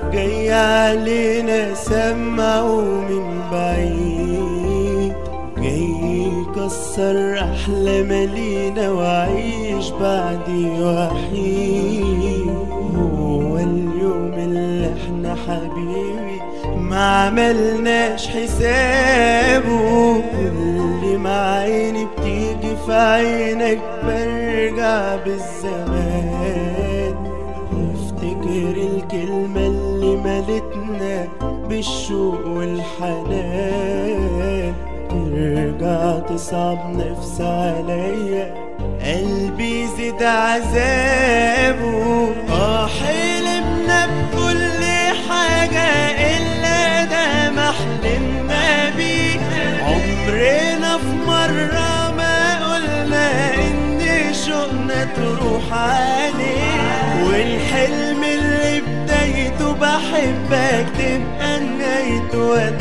جاي علينا سمعه من بعيد جاي يكسر أحلام لينا وعيش بعدي وحيد هو اليوم اللي احنا حبيبي ما عملناش حسابه كل ما عيني بتيجي في عينك برجع بالزمان وافتكر الكلمة اللي ملتنا بالشوق والحنان ترجع تصعب نفس عليا قلبي زيد عذابه اه حلمنا بكل حاجة إلا ده ما حلمنا بيه عمرنا في مرة ما قلنا إن شوقنا تروح عليه والحلم اللي بدايته بحبك تبقى نهايته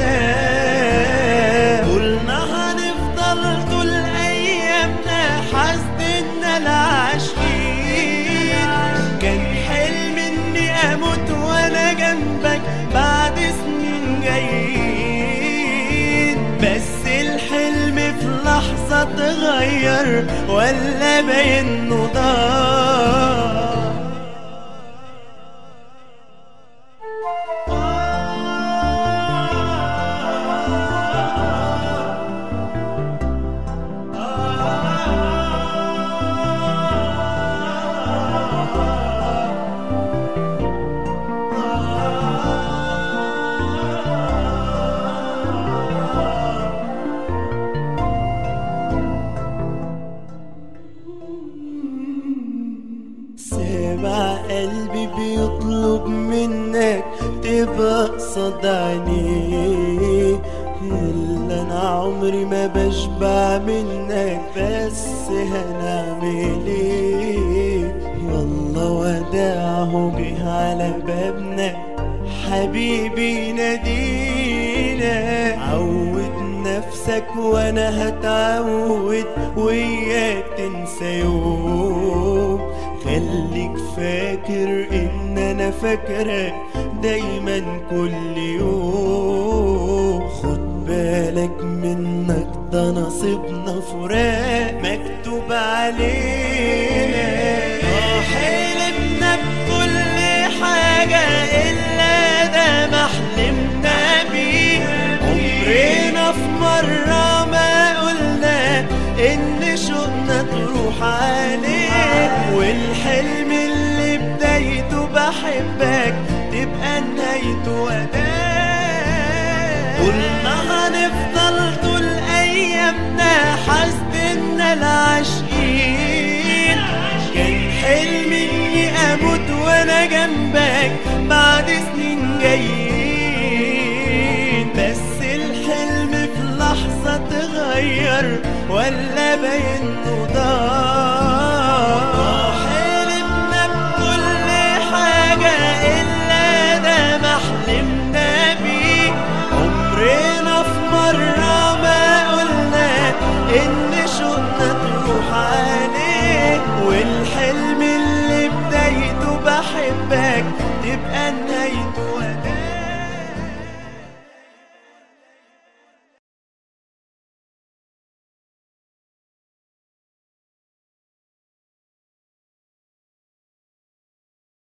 وداع قلنا هنفضل طول أيامنا حاسدنا العاشقين كان حلم إني أموت وأنا جنبك بعد سنين جايين بس الحلم في لحظة اتغير ولا باين إنه ضاع سامع قلبي بيطلب منك تبقى قصاد عينيه إلا أنا عمري ما بشبع منك بس هنعمل إيه يلا وداعه جه على بابنا حبيبي نادينا عود نفسك وانا هتعود وياك تنسى يوم خليك فاكر ان انا فاكرك دايما كل يوم خد بالك منك ده نصيبنا فراق مكتوب علينا اه حلمنا بكل حاجة إلا ده ما حلمنا بيه عمرنا في مرة ما قلنا إن شوقنا تروح عليه والحلم اللي بدايته بحبك تبقى نهايته وداع قلنا هنفضل طول أيامنا حاسدنا العاشقين كان حلمي إني أموت وأنا جنبك بعد سنين جايين بس الحلم في لحظة اتغير ولا باين إنه ضاع حلمنا بكل حاجة إلا ده ما حلمنا بيه عمرنا في مرة ما قلنا إن شوقنا تروح عليه والحلم اللي بدايته بحبك تبقى نهايته وداع